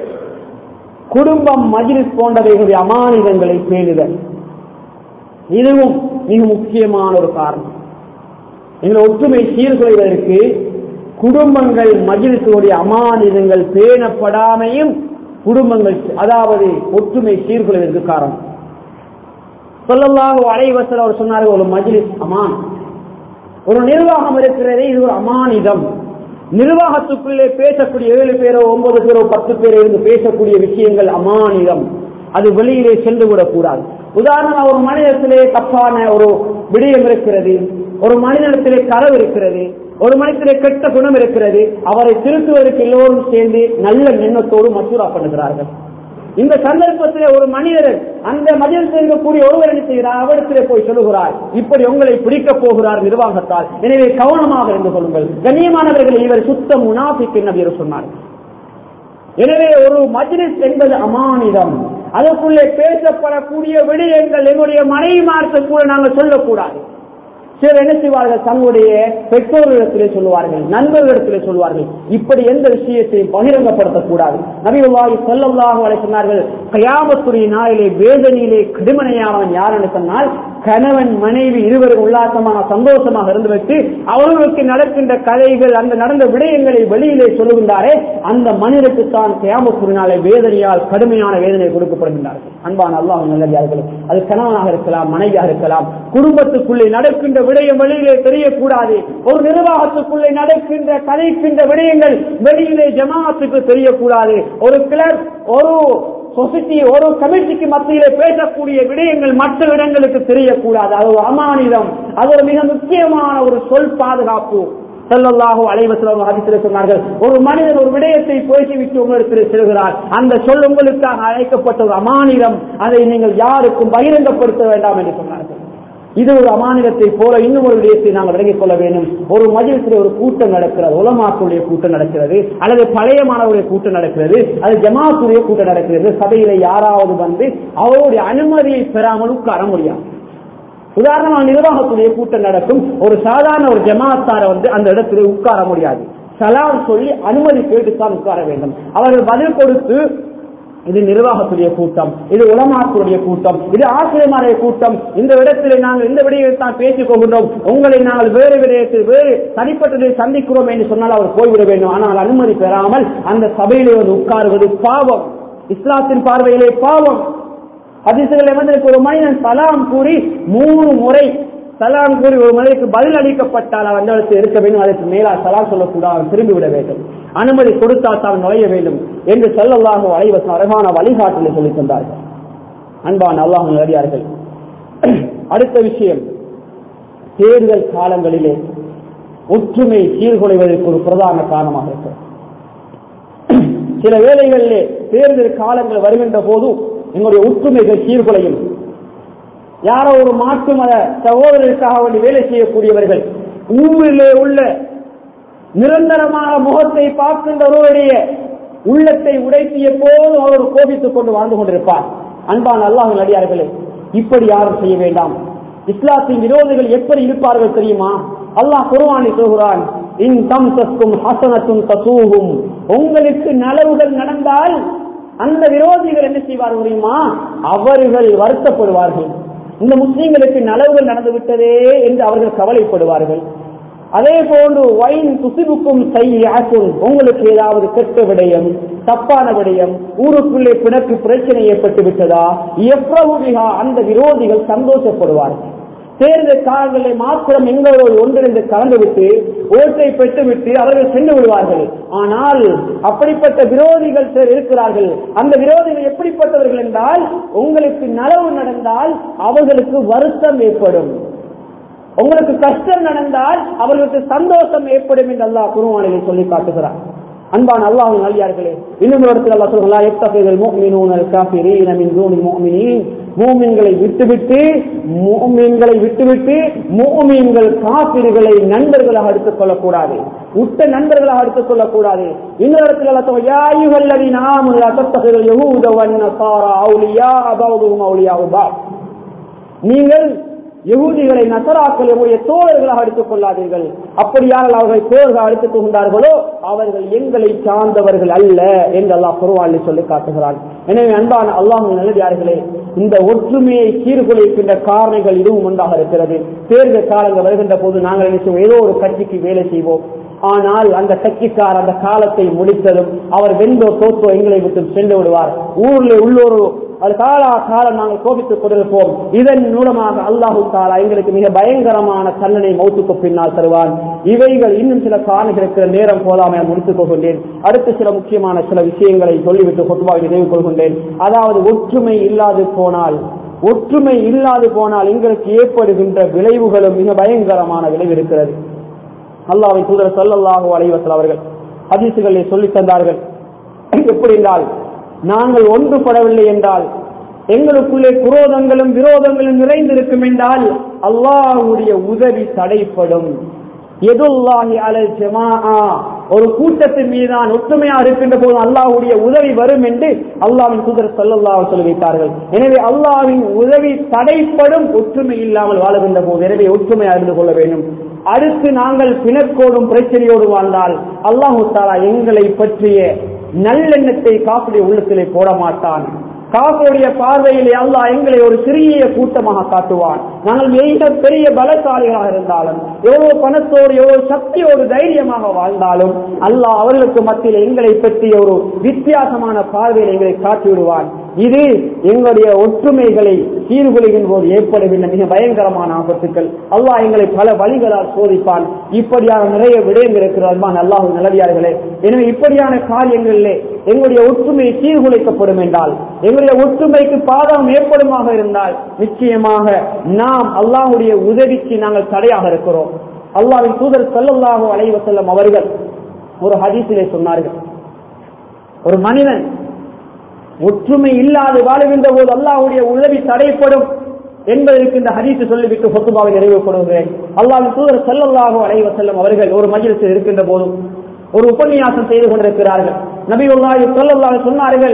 குடும்பம் மஜ்லிஸ் போன்றவைகளுடைய அமானிதங்களை பேணுதல் இதுவும் மிக முக்கியமான ஒரு காரணம் எங்கள் ஒற்றுமை சீர்குலைவதற்கு குடும்பங்கள் மஜ்லிஸுடைய அமானிதங்கள் பேணப்படாமையும் குடும்பங்கள் அதாவது ஒற்றுமை சீர்குலைவதற்கு காரணம் சொல்லல்லாக அலைவசல் அவர் சொன்னார்கள் ஒரு மஜ்லிஸ் அமான் ஒரு நிர்வாகம் இருக்கிறதே இது ஒரு அமானிதம் நிர்வாகத்துக்குள்ளே பேசக்கூடிய ஏழு பேரோ ஒன்பது பேரோ பத்து பேரோ இருந்து பேசக்கூடிய விஷயங்கள் அமானிதம் அது வெளியிலே சென்று விடக்கூடாது உதாரணம் ஒரு மனிதத்திலே தப்பான ஒரு விடயம் இருக்கிறது ஒரு மனிதனத்திலே களவு இருக்கிறது ஒரு மனிதத்திலே கெட்ட குணம் இருக்கிறது அவரை திருத்துவதற்கு எல்லோரும் சேர்ந்து நல்ல எண்ணத்தோடு மசூரா பண்ணுகிறார்கள் இந்த சந்தர்ப்பத்திலே ஒரு மனிதர் அந்த மதியம் இருக்கக்கூடிய ஒருவர் என்ன செய்கிறார் அவரிடத்திலே போய் சொல்லுகிறார் இப்படி உங்களை பிடிக்கப் போகிறார் நிர்வாகத்தால் எனவே கவனமாக இருந்து கொள்ளுங்கள் கண்ணியமானவர்கள் இவர் சுத்த முனாஃபிக் என்று சொன்னார் எனவே ஒரு மஜ்லிஸ் என்பது அமானிதம் அதற்குள்ளே பேசப்படக்கூடிய விடயங்கள் எங்களுடைய மனைவிமார்க்கு கூட நாங்கள் சொல்லக்கூடாது சிலர் என்ன செய்வார்கள் தங்களுடைய பெற்றோர்களிடத்திலே சொல்லுவார்கள் நண்பர்களிடத்திலே சொல்லுவார்கள் இப்படி எந்த விஷயத்தையும் பகிரங்கப்படுத்தக்கூடாது நபிவாய் செல்லல்லாக வரை சொன்னார்கள் கயாமத்துடைய நாளிலே வேதனையிலே கடுமனையானவன் யார் என்று சொன்னால் கணவன் மனைவி இருவரும் உல்லாசமாக சந்தோஷமாக இருந்துவிட்டு அவர்களுக்கு நடக்கின்ற கதைகள் அந்த நடந்த விடயங்களை வெளியிலே சொல்லுகின்றாரே அந்த மனிதருக்கு தான் கயாமத்துடைய நாளை வேதனையால் கடுமையான வேதனை கொடுக்கப்படுகின்றார்கள் அன்பான அல்லாஹ் நல்லதார்கள் அது கணவனாக இருக்கலாம் மனைவியாக இருக்கலாம் குடும்பத்துக்குள்ளே நடக்கின்ற விடயம் வெளியிலே தெரியக்கூடாது ஒரு நிர்வாகத்துக்குள்ளே நடக்கின்ற கதைக்கின்ற விடயங்கள் வெளியிலே ஜமாத்துக்கு தெரியக்கூடாது ஒரு கிளப் ஒரு சொசைட்டி ஒரு கமிட்டிக்கு மத்தியிலே பேசக்கூடிய விடயங்கள் மற்ற இடங்களுக்கு தெரியக்கூடாது அது ஒரு அமானிதம் அது ஒரு மிக முக்கியமான ஒரு சொல் பாதுகாப்பு செல்லல்லாஹோ அலைவசலம் ஹதீஸில் சொன்னார்கள் ஒரு மனிதன் ஒரு விடயத்தை பேசிவிட்டு உங்களிடத்தில் செல்கிறார் அந்த சொல் உங்களுக்காக அழைக்கப்பட்ட ஒரு அமானிதம் அதை நீங்கள் யாருக்கும் பகிரங்கப்படுத்த வேண்டாம் என்று சொன்னார்கள் இது ஒரு அமானிதத்தை போல இன்னும் ஒரு விடயத்தை நாங்கள் விலகிக் கொள்ள வேண்டும் ஒரு மஜிலத்தில் ஒரு கூட்டம் நடக்கிறது உலமாக்களுடைய கூட்டம் நடக்கிறது அல்லது பழைய மாணவருடைய கூட்டம் நடக்கிறது அது ஜமாத்துடைய கூட்டம் நடக்கிறது சபையில யாராவது வந்து அவருடைய அனுமதியை பெறாமல் உட்கார முடியாது உதாரணமாக நிர்வாகத்துடைய கூட்டம் நடக்கும் ஒரு சாதாரண ஒரு ஜமாத்தார வந்து அந்த இடத்துல உட்கார முடியாது சலாம் சொல்லி அனுமதி கேட்டுத்தான் உட்கார வேண்டும் அவர்கள் பதில் கொடுத்து இது நிர்வாகத்துடைய கூட்டம் இது உலமாக்களுடைய கூட்டம் இது ஆசிரியமாருடைய கூட்டம் இந்த இடத்திலே நாங்கள் இந்த விடயத்தை தான் பேசிக் கொள்கின்றோம் உங்களை நாங்கள் வேறு விடயத்தில் வேறு தனிப்பட்டதை சந்திக்கிறோம் என்று சொன்னால் அவர் போய்விட வேண்டும் ஆனால் அனுமதி பெறாமல் அந்த சபையிலே வந்து உட்காருவது பாவம் இஸ்லாத்தின் பார்வையிலே பாவம் அதிசயங்களை வந்து ஒரு மனிதன் சலாம் கூறி மூணு முறை சலாம் கூறி ஒரு மனிதனுக்கு பதில் அளிக்கப்பட்டால் அவன் அந்த இடத்தில் இருக்க வேண்டும் அதற்கு மேலா சலாம் சொல்லக்கூடாது அவன் திரும்பி விட வேண்டும் அனுமதி கொடுத்தால் தான் நுழைய வேண்டும் என்று சொல்லல்லாக அலைவசம் அழகான வழிகாட்டில் சொல்லித் தந்தார்கள் அன்பான் அல்லாஹ் நடிகார்கள் அடுத்த விஷயம் தேர்தல் காலங்களிலே ஒற்றுமை சீர்குலைவதற்கு ஒரு பிரதான காரணமாக இருக்கிறது சில வேளைகளிலே தேர்தல் காலங்கள் வருகின்ற போது எங்களுடைய ஒற்றுமைகள் சீர்குலையும் யாரோ ஒரு மாற்று மத சகோதரருக்காக வேண்டி வேலை செய்யக்கூடியவர்கள் ஊரிலே உள்ள நிரந்தரமான முகத்தை பார்க்கின்றவருடைய உள்ளத்தை உடைத்து எப்போதும் அவர் கோபித்துக் கொண்டு வாழ்ந்து கொண்டிருப்பார் அன்பான் அல்லாஹ் நடிகார்களே இப்படி யாரும் செய்ய வேண்டாம் இஸ்லாத்தின் விரோதிகள் எப்படி இருப்பார்கள் தெரியுமா அல்லாஹ் குர்வானி சொல்கிறான் இன் தம் தஸ்கும் ஹசனத்தும் தசூகும் உங்களுக்கு நலவுகள் நடந்தால் அந்த விரோதிகள் என்ன செய்வார்கள் தெரியுமா அவர்கள் வருத்தப்படுவார்கள் இந்த முஸ்லீம்களுக்கு நலவுகள் நடந்து விட்டதே என்று அவர்கள் கவலைப்படுவார்கள் அதே போன்று வைன் குசிபுக்கும் செய்யாக்கும் உங்களுக்கு ஏதாவது கெட்ட விடயம் தப்பான விடயம் ஊருக்குள்ளே பிணக்கு பிரச்சனை ஏற்பட்டு விட்டதா எவ்வளவு அந்த விரோதிகள் சந்தோஷப்படுவார்கள் தேர்தல் காலங்களில் மாத்திரம் எங்களோடு ஒன்றிணைந்து கலந்துவிட்டு ஓட்டை பெற்றுவிட்டு அவர்கள் சென்று விடுவார்கள் ஆனால் அப்படிப்பட்ட விரோதிகள் சிலர் இருக்கிறார்கள் அந்த விரோதிகள் எப்படிப்பட்டவர்கள் என்றால் உங்களுக்கு நலவு நடந்தால் அவர்களுக்கு வருத்தம் ஏற்படும் உங்களுக்கு கஷ்டம் நடந்தால் அவர்களுக்கு சந்தோஷம் ஏற்படும் என்று அல்லாஹ் குருவானிலை சொல்லி காட்டுகிறார் அன்பான அல்லாஹ் நல்லியார்களே இன்னும் ஒரு இடத்துல அல்லாஹ் சொல்கிறார் எத்தகைகள் முஃமினூனல் காஃபிரீன மின் தூனில் முஃமினீன் மூமின்களை விட்டுவிட்டு மூமின்களை விட்டுவிட்டு மூமின்கள் காபிர்களை நண்பர்களாக எடுத்துக் கொள்ளக்கூடாது உட்ட நண்பர்களாக எடுத்துக் கொள்ளக்கூடாது இன்னொரு இடத்துல அல்லாஹ் சொல்கிறார் யா அய்யுஹல்லதீன ஆமனு லா தத்தகிதுல் யஹூத வன் நஸாரா அவுலியா பஅதுஹும் அவுலியா பஅத் நீங்கள் யகூதிகளை நசராக்கள் எங்களுடைய தோழர்களாக எடுத்துக் கொள்ளாதீர்கள் அப்படி யாரால் அவர்கள் தோழர்கள் எடுத்துக் கொண்டார்களோ அவர்கள் எங்களை சார்ந்தவர்கள் அல்ல என்று அல்லாஹ் குருவாளி சொல்லி காட்டுகிறான் எனவே அன்பான அல்லாஹ் நல்லதார்களே இந்த ஒற்றுமையை சீர்குலைக்கின்ற காரணங்கள் இதுவும் ஒன்றாக இருக்கிறது தேர்தல் காலங்கள் வருகின்ற போது நாங்கள் என்ன செய்வோம் ஏதோ ஒரு கட்சிக்கு வேலை செய்வோம் ஆனால் அந்த கட்சிக்கார் அந்த காலத்தை முடித்ததும் அவர் வெந்தோ தோத்தோ எங்களை விட்டு சென்று விடுவார் ஊரில் உள்ளோரு அது காலா காலம் நாங்கள் கோபித்துக் கொண்டிருப்போம் இதன் மூலமாக அல்லாஹு தாலா எங்களுக்கு மிக பயங்கரமான தண்டனை மௌத்துக்கு பின்னால் தருவான் இவைகள் இன்னும் சில காரணங்களுக்கு நேரம் போதாமல் முடித்துக் கொள்கின்றேன் அடுத்து சில முக்கியமான சில விஷயங்களை சொல்லிவிட்டு கொத்துவாக நினைவு கொள்கின்றேன் அதாவது ஒற்றுமை இல்லாது போனால் ஒற்றுமை இல்லாது போனால் எங்களுக்கு ஏற்படுகின்ற விளைவுகளும் மிக பயங்கரமான விளைவு இருக்கிறது அல்லாவை தூதர் சொல்லல்லாஹு அலைவசல் அவர்கள் ஹதீசுகளை சொல்லித் தந்தார்கள் எப்படி என்றால் நாங்கள் ஒன்றுபடவில்லை என்றால் எங்களுக்குள்ளே குரோதங்களும் விரோதங்களும் நிறைந்திருக்கும் என்றால் அல்லாஹுடைய உதவி தடைப்படும் எதுல்லாஹி அலல் ஜமா ஒரு கூட்டத்தின் மீதான் ஒற்றுமையா இருக்கின்ற போது அல்லாஹ்வுடைய உதவி வரும் என்று அல்லாஹ்வின் தூதர் ஸல்லல்லாஹு சொல்லி வைத்தார்கள் எனவே அல்லாஹ்வின் உதவி தடைப்படும் ஒற்றுமை இல்லாமல் வாழுகின்ற போது எனவே ஒற்றுமையா இருந்து கொள்ள வேண்டும் அடுத்து நாங்கள் பிணக்கோடும் பிரச்சனையோடு வாழ்ந்தால் அல்லாஹு தாலா எங்களை பற்றிய நல்லெண்ணத்தை காப்புடைய உள்ளத்திலே போட மாட்டான் காப்பருடைய பார்வையிலே அல்லாஹ் எங்களை ஒரு சிறிய கூட்டமாக காட்டுவான் நாங்கள் மிக பெரிய பலசாலிகளாக இருந்தாலும் எவ்வளவு பணத்தோடு எவ்வளவு சக்தியோடு தைரியமாக வாழ்ந்தாலும் அல்லாஹ் அவர்களுக்கு மத்தியில் எங்களை பற்றிய ஒரு வித்தியாசமான பார்வையில் எங்களை காட்டி விடுவான் இது எங்களுடைய ஒற்றுமைகளை சீர்குலைகின்ற போது ஏற்படுகின்ற மிக பயங்கரமான ஆபத்துக்கள் அல்லாஹ் எங்களை பல வழிகளால் சோதிப்பான் இப்படியான நிறைய விடயங்கள் இருக்கிறதா அல்லாஹ் நல்லடியார்களே எனவே இப்படியான காரியங்களிலே எங்களுடைய ஒற்றுமை சீர்குலைக்கப்படும் என்றால் எங்களுடைய ஒற்றுமைக்கு பாதகம் ஏற்படுமாக இருந்தால் நிச்சயமாக நாம் அல்லாஹுடைய உதவிக்கு நாங்கள் தடையாக இருக்கிறோம் அல்லாவின் தூதர் சல்லல்லாஹு அலைஹி வஸல்லம் அவர்கள் ஒரு ஹதீஸிலே சொன்னார்கள் ஒரு மனிதன் ஒற்றுமை இல்லாது வாழுகின்ற போது அல்லாஹ்வுடைய உதவி தடைப்படும் என்பதற்கு இந்த ஹதீஸ் சொல்லிவிட்டு சொத்துபாவை நிறைவுபடுகிறேன் அல்லாஹ்வின் தூதர் ஸல்லல்லாஹு அலைஹி வஸல்லம் அவர்கள் ஒரு மஜ்லிஸில் இருக்கின்ற போதும் ஒரு உபன்யாசம் செய்து கொண்டிருக்கிறார்கள் நபியுல்லாஹி ஸல்லல்லாஹு அலைஹி சொன்னார்கள்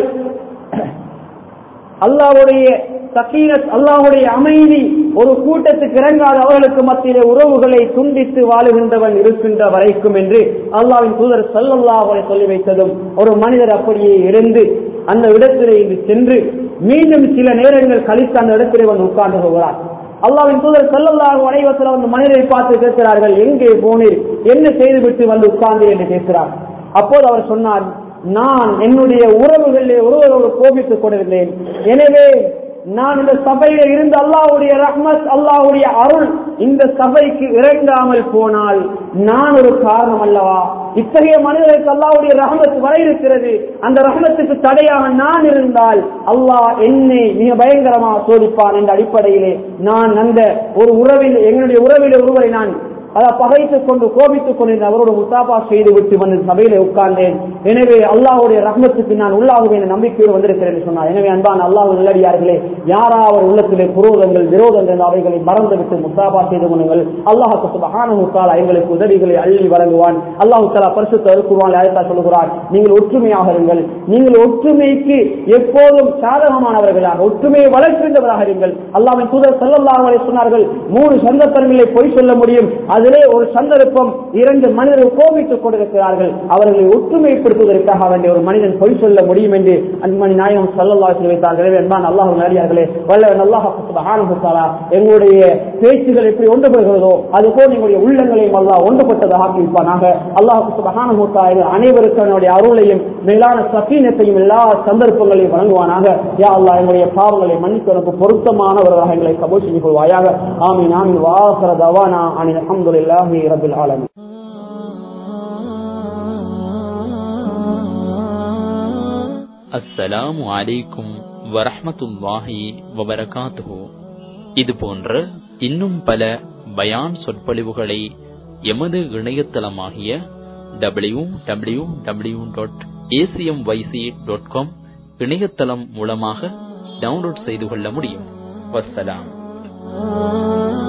அல்லாஹ்வுடைய சக்கீனத் அல்லாஹ்வுடைய அமைதி ஒரு கூட்டத்துக்கு இறங்காத அவர்களுக்கு மத்தியிலே உறவுகளை துண்டித்து வாழுகின்றவன் இருக்கின்ற வரைக்கும் என்று அல்லாஹ்வின் தூதர் ஸல்லல்லாஹு அலைஹி சொல்லி வைத்ததும் ஒரு மனிதர் அப்படியே இருந்து அந்த இடத்திலே இன்று சென்று மீண்டும் சில நேரங்கள் கழித்து அந்த இடத்திலே வந்து உட்கார்ந்து போகிறார் அல்லாவின் தூதர் ஸல்லல்லாஹு அலைஹி வஸல்லம் அந்த மனிதரை பார்த்து கேட்கிறார்கள் எங்கே போனீர் என்ன செய்துவிட்டு வந்து உட்கார்ந்து என்று கேட்கிறார் அப்போது அவர் சொன்னார் நான் என்னுடைய உறவுகளிலே ஒருவரோடு கோபித்துக் கொண்டிருந்தேன் எனவே நான் இந்த சபையில இருந்து அல்லாஹ்வுடைய ரஹ்மத் அல்லாஹ்வுடைய அருள் இந்த சபைக்கு இறங்காமல் போனால் நான் ஒரு காரணம் அல்லவா இத்தகைய மனிதருக்கு அல்லாஹ்வுடைய ரஹமத் வர இருக்கிறது அந்த ரஹமத்துக்கு தடையாக நான் இருந்தால் அல்லாஹ் என்னை மிக பயங்கரமாக சோதிப்பான் என்ற அடிப்படையிலே நான் அந்த ஒரு உறவில் எங்களுடைய உறவில் ஒருவரை நான் அதை பகைத்துக் கொண்டு கோபித்துக் கொண்டு அவரோடு முசாபா செய்து விட்டு வந்து சபையில உட்கார்ந்தேன் எனவே அல்லாஹ்வுடைய ரஹ்மத்துக்கு நான் உள்ளாகுவேன் என்ற நம்பிக்கையோடு வந்திருக்கிறேன் என்று சொன்னார் எனவே அன்பான அல்லாஹ் நல்லடியார்களே யாரா அவர் உள்ளத்திலே குரோதங்கள் விரோதங்கள் அவைகளை மறந்துவிட்டு முசாபா செய்து கொள்ளுங்கள் அல்லாஹுக்கு சுபஹானஹு தஆலா எங்களுக்கு உதவிகளை அள்ளி வழங்குவான் அல்லாஹ் தஆலா பரிசுத்த அல்குர்ஆனில் ஆயத்தா சொல்கிறார் நீங்கள் ஒற்றுமையாக இருங்கள் நீங்கள் ஒற்றுமைக்கு எப்போதும் சாதகமானவர்களாக ஒற்றுமையை வளர்க்கின்றவராக இருங்கள் அல்லாஹ்வின் தூதர் ஸல்லல்லாஹு அலைஹி சொன்னார்கள் மூணு சந்தர்ப்பங்களை பொய் சொல்ல முடியும் அதிலே ஒரு சந்தர்ப்பம் இரண்டு மனிதர்கள் கோபித்துக் கொண்டிருக்கிறார்கள் அவர்களை ஒற்றுமைப்படுத்துவதற்காக வேண்டிய ஒரு மனிதன் பொய் சொல்ல முடியும் என்று அன்மணி நாயகம் ஸல்லல்லாஹு அலைஹி வைத்தார்கள் எனவே அன்பான அல்லாஹ் நல்லியார்களே வல்லவன் அல்லாஹ் சுப்ஹானஹு தஆலா எங்களுடைய பேச்சுகள் எப்படி ஒன்றுபடுகிறதோ அதுபோல் எங்களுடைய உள்ளங்களையும் அல்லாஹ் ஒன்றுபட்டதாக ஆக்கியிருப்பானாக அல்லாஹ் சுப்ஹானஹு தஆலா அனைவருக்கும் அவனுடைய அருளையும் மேலான சக்கீனத்தையும் எல்லா சந்தர்ப்பங்களையும் வழங்குவானாக யா அல்லாஹ் எங்களுடைய பாவங்களை மன்னித்து எனக்கு பொருத்தமானவர்களாக எங்களை கபூல் செய்து கொள்வாயாக ஆமீன் ஆமீன் வாசர தவானா அனில் அல்ஹம்துலில்லாஹி ரப்பில் ஆலமீன் அஸ்ஸலாமு அலைக்கும் வரஹ்மத்துல்லாஹி வபரகாத்துஹு இது போன்ற இன்னும் பல பயான் சொற்பொழிவுகளை எமது இணையதளமாகிய W W W dot ACM YC dot com இணையதளம் மூலமாக டவுன்லோட் செய்து கொள்ள முடியும் வஸ்ஸலாம்